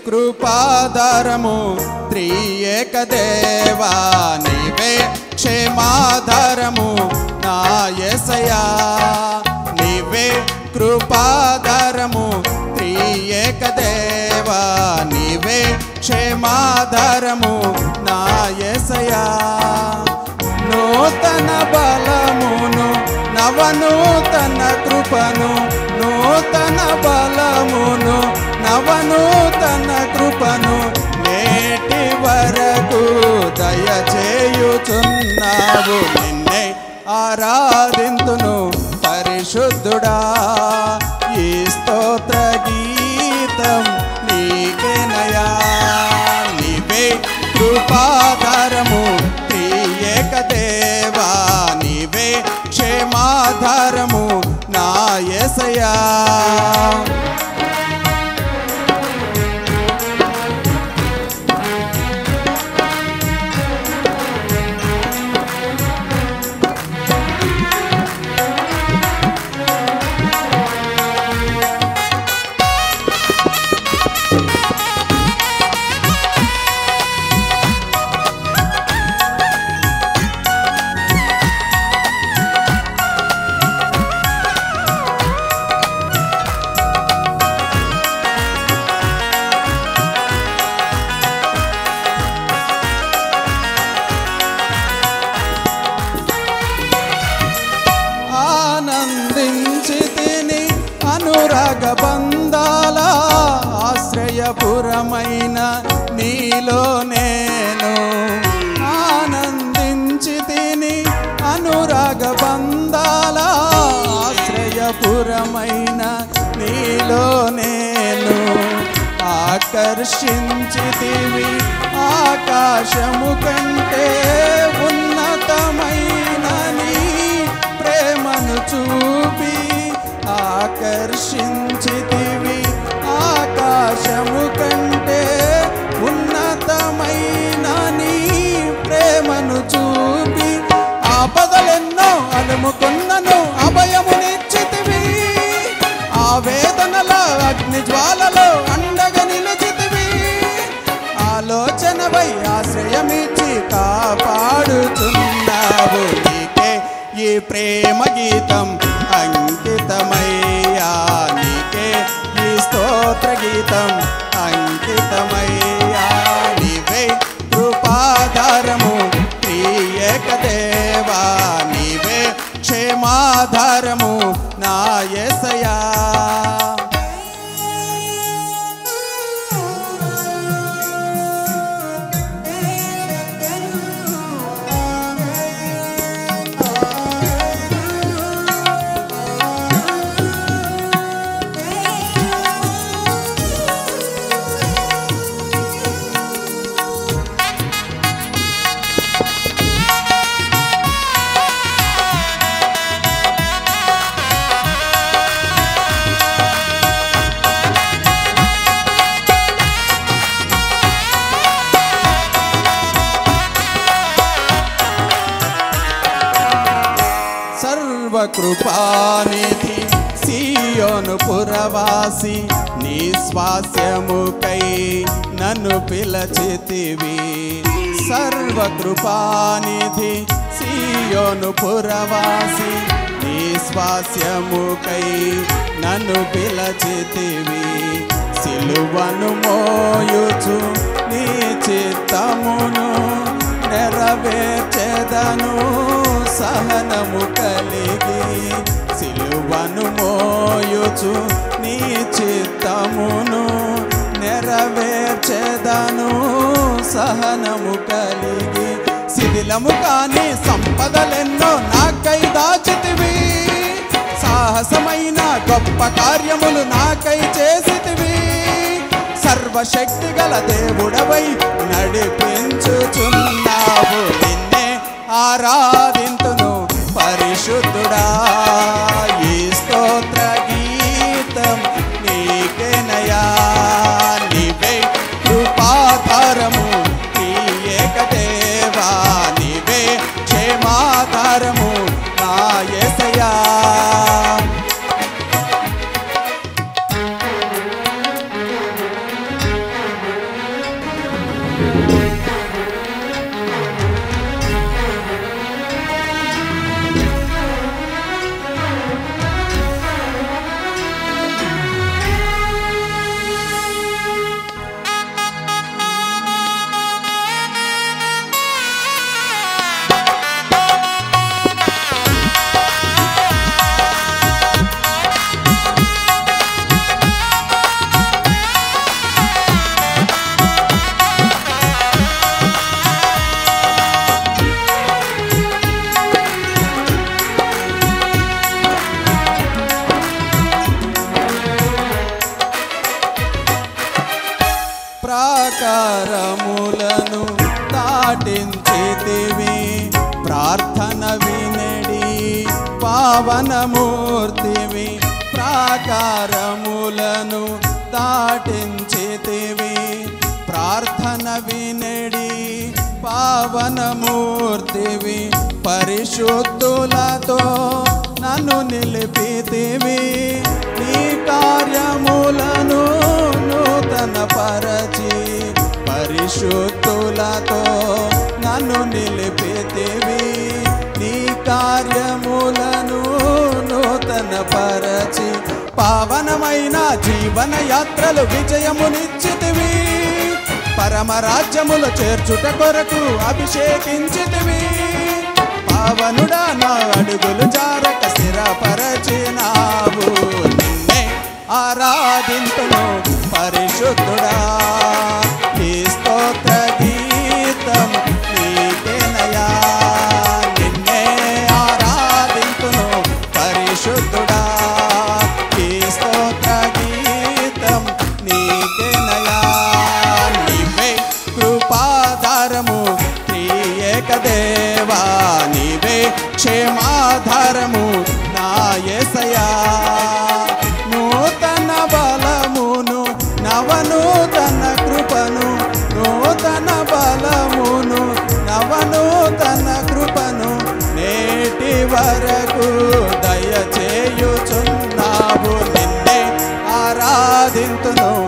కృపాధారము త్రియేక దేవా నీవే క్షేమాధారము నా యేసయ్యా నీవే కృపాధారము త్రియేక దేవా నీవే క్షేమాధారము నా యేసయ్యా నూతన బలమును నవనూతన కృపను నూతన బలమును నవనూతన కృపను నేటి వరకు దయచేయుచున్నావు నిన్నే ఆరాధింతును పరిశుద్ధుడా ఈ స్తోత్ర గీతం నీకేనయా నీవే కృపాధారము త్రియేక దేవా నీవే క్షేమాధారము నా యేసయ్యా ఆనందించి తిని అనురాగ బంధాల ఆశ్రయపురమైన నీలో నేను ఆనందించి తిని అనురాగ బంధాల ఆశ్రయపురమైన నీలో నేను ఆకర్షించితివి ఆకాశము కంటే ఉన్నతమైన నీ ప్రేమను చూపి ఆకర్షించితివి ఆకాశము కంటే ఉన్నతమైన నీ ప్రేమను చూపి ఆపదలెన్నో అలుముకున్నను అభయమునిచ్చితివి ఆ వేదనల అగ్ని జ్వాలలో అండగా నిలిచితివి ఆలోచనపై ఆశ్రయమిచ్చి కాపాడుచున్నావు నీకే ఈ ప్రేమ గీతం అంకితమయ్యా నీకే ఈ స్తోత్ర గీతం అంకితమయ్యా నీవే కృపాధారము ప్రియక దేవా నీవే క్షేమాధారము నా యేసయ్యా సర్వకృపానిధి సియోను పురవాసి నీ స్వాస్యముకై నన్ను పిలచితివి సర్వకృపానిధి సియోను పురవాసి నీ స్వాస్యముకై నన్ను పిలచితివి సిలువను మోయుచు నీ చిత్తమును నెరవేర్చెదను సహనము కలిగి సిలువను మోయుచు నీ చిత్తమును నెరవేర్చెదను సహనము కలిగి శిథిలము కాని సంపదలెన్నో నాకై దాచితివి సాహసమైన గొప్ప కార్యములు నాకై చేసితివి సర్వశక్తి గల దేవుడవై నడిపించుచున్నావు నిన్నే ఆరాధింతును పరిశుద్ధుడా ఈ స్తోత్ర గీతం నీకేనయా నీవే కృపాధారము నీ ఏకదేవా నీవే క్షేమాధారము నా యేసయ్యా ప్రాకారములను దాటించితివి ప్రార్థన వినడి పావనమూర్తివి ప్రాకారములను దాటించితివి ప్రార్థన వినడి పావనమూర్తివి పరిశుద్ధులతో నన్ను నిలిపితివి నీ కార్యములను నూతన పరచి పరిశుద్ధులతో నన్ను నిలిపితివి నీ కార్యములను నూతన పరచి పావనమైన జీవన యాత్రలు విజయమునిచ్చితివి పరమరాజ్యములు చేర్చుట కొరకు అభిషేకించితివి పావనుడా నా అడుగులు జారక స్థిరపరచినావు నిన్నే ఆరాధింతును పరిశుద్ధుడా ఈ స్తోత్ర గీతం నీకేనయా నిన్నే ఆరాధింతును పరిశుద్ధుడా ఈ స్తోత్ర గీతం నీకేనయా నీవే కృపాధారము త్రియేక దేవా నీవే క్షేమాధారము నా యేసయ్యా నూతన బలమును నవనూతన కృపను నూతన బలమును నవనూతన కృపను నేటి వరకు దయచేయుచున్నావు నిన్నే ఆరాధింతును